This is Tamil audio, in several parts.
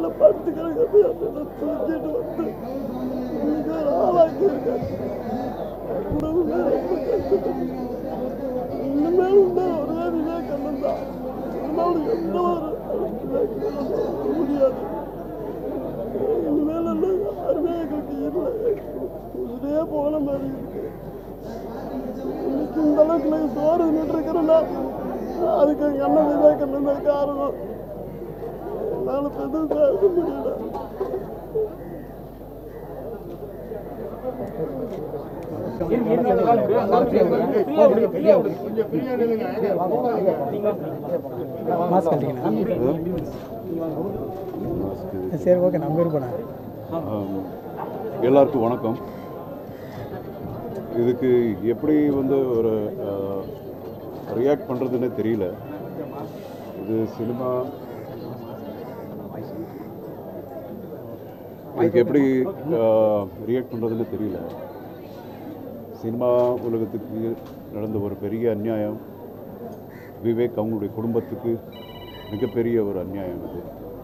மேல படுத்துக்கிறது என்னை தூக்கிட்டு வந்து இன்னைக்கு ஒரு ஆளாக்கி இருக்காரு குடும்பமே ரொம்ப கஷ்டப்பட்டு இனிமேல் தான் ஒரே விவேகானந்தா தான் இருந்தாலும் எந்த ஒரு விவேகானந்தா வர முடியாது இனிமேல் எல்லாம் யாருமே எங்களுக்கு இல்லை உயிரே போன மாதிரி இருக்கு இன்னைக்கு இந்த அளவுக்கு நாங்கள் சோறு நின்று இருக்கிறோம்னா அதுக்கு எங்கள் அண்ணன் விவேகானந்தா காரணம் என்னால் இப்போ எதுவும் பேச முடியல மாஸ்க் கட்டிக்கணும் சரி ஓகே நம்ம இருப்பேன் ஆம், எல்லாருக்கும் வணக்கம் இதுக்கு எப்படி வந்து ஒரு ரியாக்ட் பண்ணுறதுன்னே தெரியல இது சினிமா இதுக்கு எப்படி ரியாக்ட் பண்ணுறதுன்னு தெரியல சினிமா உலகத்துக்கு நடந்த ஒரு பெரிய அநியாயம் விவேக் அவங்களுடைய குடும்பத்துக்கு மிகப்பெரிய ஒரு அநியாயம் இது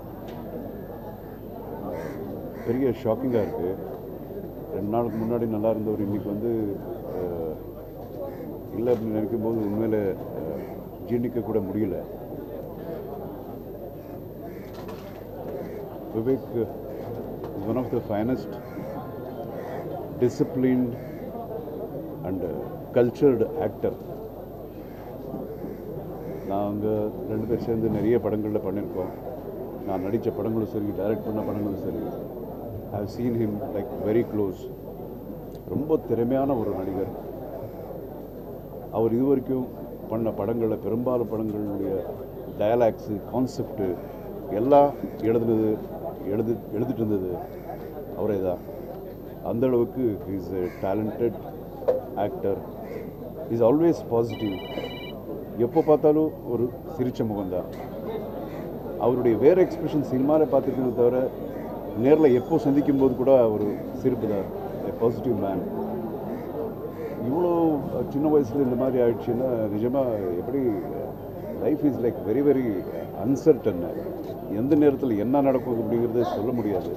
பெரிய ஷாக்கிங்காக இருக்குது ரெண்டு நாளுக்கு முன்னாடி நல்லா இருந்தவர் இன்னைக்கு வந்து அஹ், இல்லை அப்படின்னு நினைக்கும் போது உண்மையில் அஹ், ஜீர்ணிக்க கூட முடியல Vivek is one of the finest disciplined and cultured actor நாங்கள் ரெண்டு பேர் சேர்ந்து நிறைய படங்களில் பண்ணியிருக்கோம் நான் நடித்த படங்களும் சரி டைரக்ட் பண்ண படங்களும் சரி I have seen him like very close ரொம்ப திறமையான ஒரு நடிகர் அவர் இது வரைக்கும் பண்ண படங்களில் பெரும்பாலும் படங்களுடைய டயலாக்ஸு கான்செப்டு எல்லாம் எழுதுனது எழுது எழுதிட்டு இருந்தது அவரே தான் அந்த அளவுக்கு is a talented actor is always positive எப்போ பார்த்தாலும் ஒரு சிரிச்ச முகம்தான் அவருடைய வேறு எக்ஸ்பிரஷன் சினிமாவில் பார்த்துருக்கணும் தவிர நேரில் எப்போ சந்திக்கும் போது கூட ஒரு சிரிப்பு தான் பாசிட்டிவ் மேன் இவ்வளோ சின்ன வயசில் இந்த மாதிரி ஆயிடுச்சுன்னா நிஜமாக எப்படி life is like very very uncertain எந்த நேரத்தில் என்ன நடக்கும் அப்படிங்கிறத சொல்ல முடியாது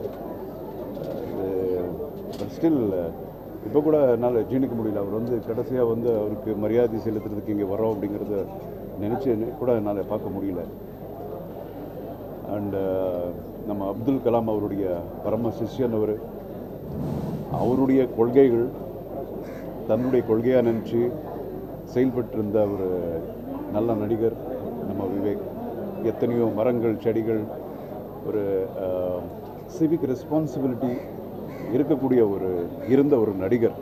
பட் ஸ்டில் இப்போ கூட என்னால் ஜீணிக்க முடியல அவர் வந்து கடைசியாக வந்து அவருக்கு மரியாதை செலுத்துறதுக்கு இங்கே வரோம் அப்படிங்கிறத நினச்சி கூட என்னால் பார்க்க முடியல அண்டு நம்ம அப்துல் கலாம் அவருடைய பரம சிஷ்யன் அவர் அவருடைய கொள்கைகள் தன்னுடைய கொள்கையாக நினச்சி செயல்பட்டிருந்த ஒரு நல்ல நடிகர் நம்ம விவேக் எத்தனையோ மரங்கள் செடிகள் ஒரு சிவிக் ரெஸ்பான்சிபிலிட்டி இருக்கக்கூடிய ஒரு இருந்த ஒரு நடிகர்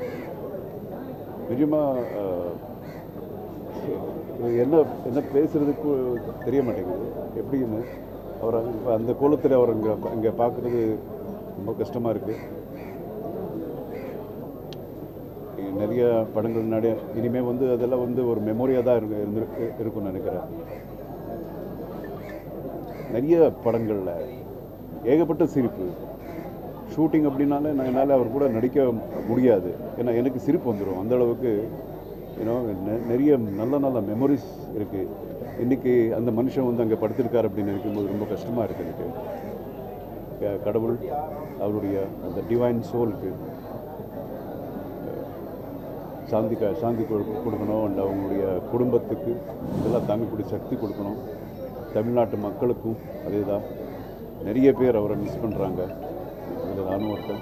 நிஜமாக என்ன என்ன பேசுறதுக்கு தெரிய மாட்டேங்குது எப்படின்னு அவர் இப்ப அந்த கோலத்தில் அவர் இங்கே இங்கே பார்க்குறது ரொம்ப கஷ்டமாக இருக்குது நிறைய படங்கள் நடைய இனிமேல் வந்து அதெல்லாம் வந்து ஒரு மெமோரியாக தான் இருக்கு இருந்து இருக்கும்னு நினைக்கிறேன் நிறைய படங்களில் ஏகப்பட்ட சிரிப்பு ஷூட்டிங் அப்படின்னாலே நான் என்னால் அவர் கூட நடிக்க முடியாது ஏன்னா எனக்கு சிரிப்பு வந்துடும் அந்த அளவுக்கு ஏன்னோ நிறைய நல்ல நல்ல மெமரிஸ் இருக்குது இன்றைக்கி அந்த மனுஷன் வந்து அங்கே படுத்திருக்கார் அப்படின்னு நினைக்கும்போது ரொம்ப கஷ்டமாக இருக்குது எனக்கு க- கடவுள் அவருடைய அந்த டிவைன் சோலுக்கு சாந்தி க சாந்தி கொடு- கொடுக்கணும் அண்ட் அவங்களுடைய குடும்பத்துக்கு இதெல்லாம் தாங்கக்கூடிய சக்தி கொடுக்கணும் தமிழ்நாட்டு மக்களுக்கும் அதே தான் நிறைய பேர் அவரை மிஸ் பண்ணுறாங்க அதில் நானும் ஒருத்தன்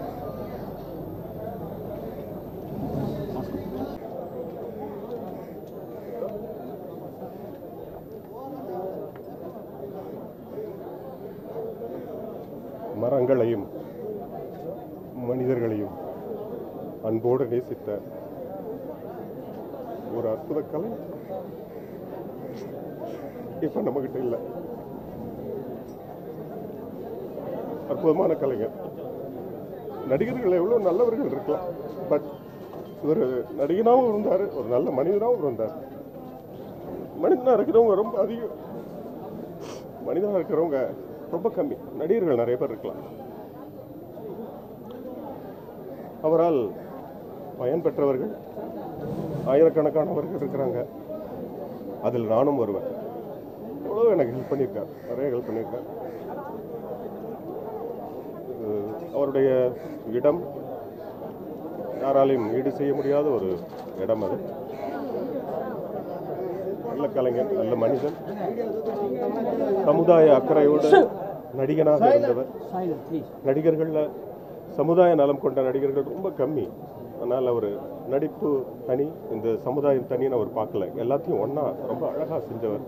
மரங்களையும் மனிதர்களையும் அன்போடு நேசித்த ஒரு அற்புத கலை இப்ப நம்மகிட்ட இல்லை அற்புதமான கலைஞர் நடிகர்கள் எவ்வளோ நல்லவர்கள் இருக்கலாம் பட் இவர் நடிகனாகவும் இருந்தார் ஒரு நல்ல மனிதனாகவும் இருந்தார் மனிதனாக இருக்கிறவங்க ரொம்ப அதிகம் மனிதனாக இருக்கிறவங்க ரொம்ப கம்மி நடிகர்கள் நிறைய பேர் இருக்கலாம் அவரால் பயன் பெற்றவர்கள் ஆயிரக்கணக்கானவர்கள் இருக்கிறாங்க அதில் நானும் வருவேன் எவ்வளோ எனக்கு ஹெல்ப் பண்ணியிருக்கார் நிறைய ஹெல்ப் பண்ணியிருக்கார் அவருடைய இடம் யாராலையும் ஈடு செய்ய முடியாத ஒரு இடம் அது நல்ல கலைஞன் நல்ல மனிதன் சமுதாய அக்கறையோடு நடிகனாக இருந்தவர் நடிகர்களில் சமுதாய நலம் கொண்ட நடிகர்கள் ரொம்ப கம்மி ஆனால் அவர் நடிப்பு தனி இந்த சமுதாயம் தனின்னு அவர் பார்க்கல எல்லாத்தையும் ஒன்றா ரொம்ப அழகாக செஞ்சவர்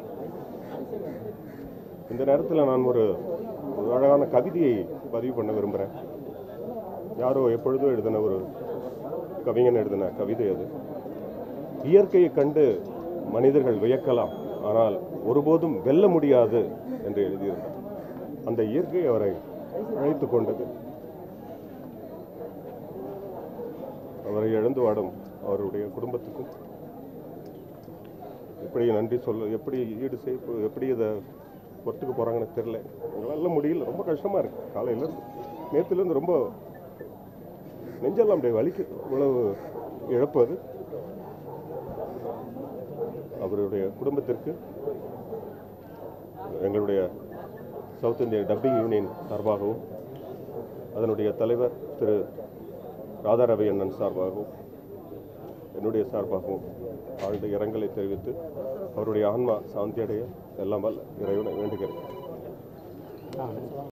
இந்த நேரத்தில் நான் ஒரு ஒரு அழகான கவிதையை பதிவு பண்ண விரும்புகிறேன் யாரோ எப்பொழுதும் எழுதின ஒரு கவிஞன் எழுதின கவிதை அது இயற்கையை கண்டு மனிதர்கள் வியக்கலாம் ஆனால் ஒருபோதும் வெல்ல முடியாது என்று எழுதியிருந்தார் அந்த இயற்கை அவரை அழைத்து கொண்டது அவரை இழந்து வாடும் அவருடைய குடும்பத்துக்கும் எப்படி நன்றி சொல்ல எப்படி ஈடு செய்ய எப்படி இதை ஒத்துக்க போகிறாங்கன்னு தெரில எங்களால் முடியல ரொம்ப கஷ்டமாக இருக்குது காலையிலேருந்து நேற்றுலேருந்து ரொம்ப நெஞ்செல்லாம் அப்படியே வலிக்கு இவ்வளவு இழப்பு அது அவருடைய குடும்பத்திற்கு எங்களுடைய சவுத் இந்தியன் டப்பிங் யூனியன் சார்பாகவும் அதனுடைய தலைவர் திரு ராதாரவி அண்ணன் சார்பாகவும் என்னுடைய சார்பாகவும் ஆழ்ந்த இரங்கலை தெரிவித்து அவருடைய ஆன்மா சாந்தி அடைய எல்லாம் வல்ல இறைவனை வேண்டுகிறேன்